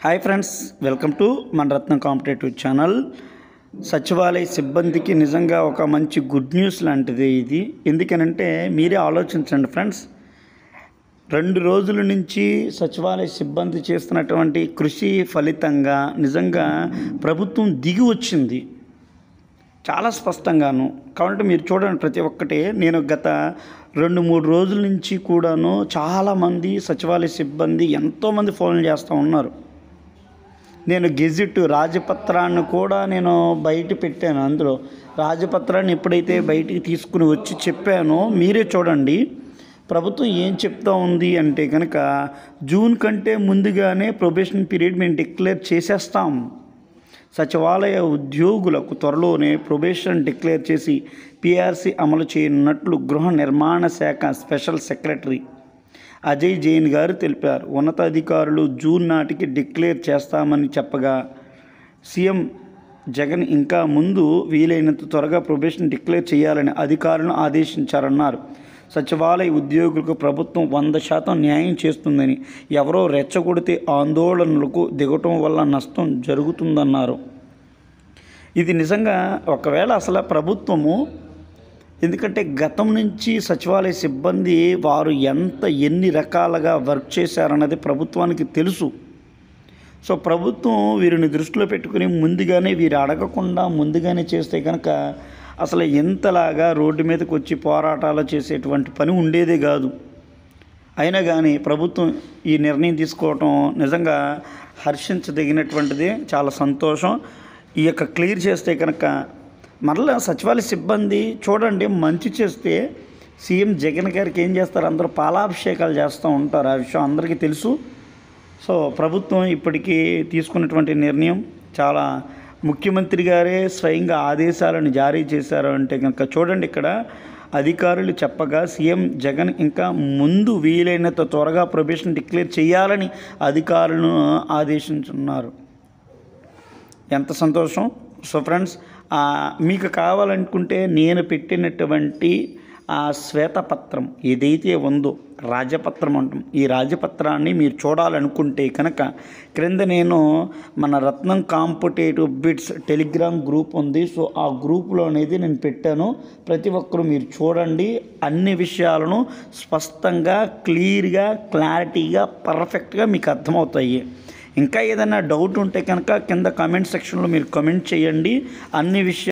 hi friends welcome to మన Ratnam competitive channel సచివాలయ సిబ్బందికి నిజంగా ఒక మంచి గుడ్ న్యూస్ లాంటిది ఇది ఎందుకనంటే మీరే ఆలోచించండి ఫ్రెండ్స్ రెండు రోజుల నుంచి సచివాలయ సిబ్బంది చేస్తున్నటువంటి కృషి ఫలితంగా నిజంగా ప్రభుత్వం దిగి వచ్చింది చాలా స్పష్టంగాను కాబట్టి మీరు చూడండి ప్రతి ఒక్కటి నేను గత రెండు మూడు రోజుల నుంచి కూడాను చాలామంది సచివాలయ సిబ్బంది ఎంతోమంది ఫోన్ చేస్తూ ఉన్నారు నేను గెజిట్ రాజపత్రాన్ని కూడా నేను బయట పెట్టాను అందులో రాజపత్రాన్ని ఎప్పుడైతే బయటికి తీసుకుని వచ్చి చెప్పానో మీరే చూడండి ప్రభుత్వం ఏం చెప్తా ఉంది అంటే కనుక జూన్ కంటే ముందుగానే ప్రొబేషన్ పీరియడ్ మేము డిక్లేర్ చేసేస్తాం సచివాలయ ఉద్యోగులకు త్వరలోనే ప్రొబేషన్ డిక్లేర్ చేసి పిఆర్సీ అమలు చేయనున్నట్లు గృహ నిర్మాణ శాఖ స్పెషల్ సెక్రటరీ అజయ్ జైన్ గారు తెలిపారు ఉన్నతాధికారులు జూన్ నాటికి డిక్లేర్ చేస్తామని చెప్పగా సీఎం జగన్ ఇంకా ముందు వీలైనంత త్వరగా ప్రొబేషన్ డిక్లేర్ చేయాలని అధికారులను ఆదేశించారన్నారు సచివాలయ ఉద్యోగులకు ప్రభుత్వం వంద శాతం న్యాయం చేస్తుందని ఎవరో రెచ్చగొడితే ఆందోళనలకు దిగటం వల్ల నష్టం జరుగుతుందన్నారు ఇది నిజంగా ఒకవేళ అసలు ప్రభుత్వము ఎందుకంటే గతం నుంచి సచివాలయ సిబ్బంది వారు ఎంత ఎన్ని రకాలుగా వర్క్ చేశారన్నది ప్రభుత్వానికి తెలుసు సో ప్రభుత్వం వీరిని దృష్టిలో పెట్టుకుని ముందుగానే వీరు అడగకుండా ముందుగానే చేస్తే కనుక అసలు ఎంతలాగా రోడ్డు మీదకి వచ్చి పోరాటాలు చేసేటువంటి పని ఉండేదే కాదు అయినా కానీ ప్రభుత్వం ఈ నిర్ణయం తీసుకోవటం నిజంగా హర్షించదగినటువంటిది చాలా సంతోషం ఈ యొక్క క్లియర్ చేస్తే కనుక మరలా సచివాలయ సిబ్బంది చూడండి మంచి చేస్తే సీఎం జగన్ గారికి ఏం చేస్తారు అందరూ పాలాభిషేకాలు చేస్తూ ఉంటారు ఆ విషయం అందరికీ తెలుసు సో ప్రభుత్వం ఇప్పటికీ తీసుకున్నటువంటి నిర్ణయం చాలా ముఖ్యమంత్రి గారే స్వయంగా ఆదేశాలను జారీ చేశారు అంటే కనుక చూడండి ఇక్కడ అధికారులు చెప్పగా సీఎం జగన్ ఇంకా ముందు వీలైనంత త్వరగా ప్రొబేషన్ డిక్లేర్ చేయాలని అధికారులను ఆదేశించున్నారు ఎంత సంతోషం సో ఫ్రెండ్స్ మీకు కావాలనుకుంటే నేను పెట్టినటువంటి ఆ శ్వేతపత్రం ఏదైతే ఉందో రాజపత్రం అంటాం ఈ రాజపత్రాన్ని మీరు చూడాలనుకుంటే కనుక క్రింద నేను మన Ratnam competitive bits telegram group ఉంది సో ఆ గ్రూప్లో అనేది నేను పెట్టాను ప్రతి ఒక్కరూ మీరు చూడండి అన్ని విషయాలను స్పష్టంగా క్లియర్గా క్లారిటీగా పర్ఫెక్ట్గా మీకు అర్థమవుతాయి ఇంకా ఏదైనా డౌట్ ఉంటే కనుక కింద కామెంట్ సెక్షన్లో మీరు కామెంట్ చేయండి అన్ని విషయాలు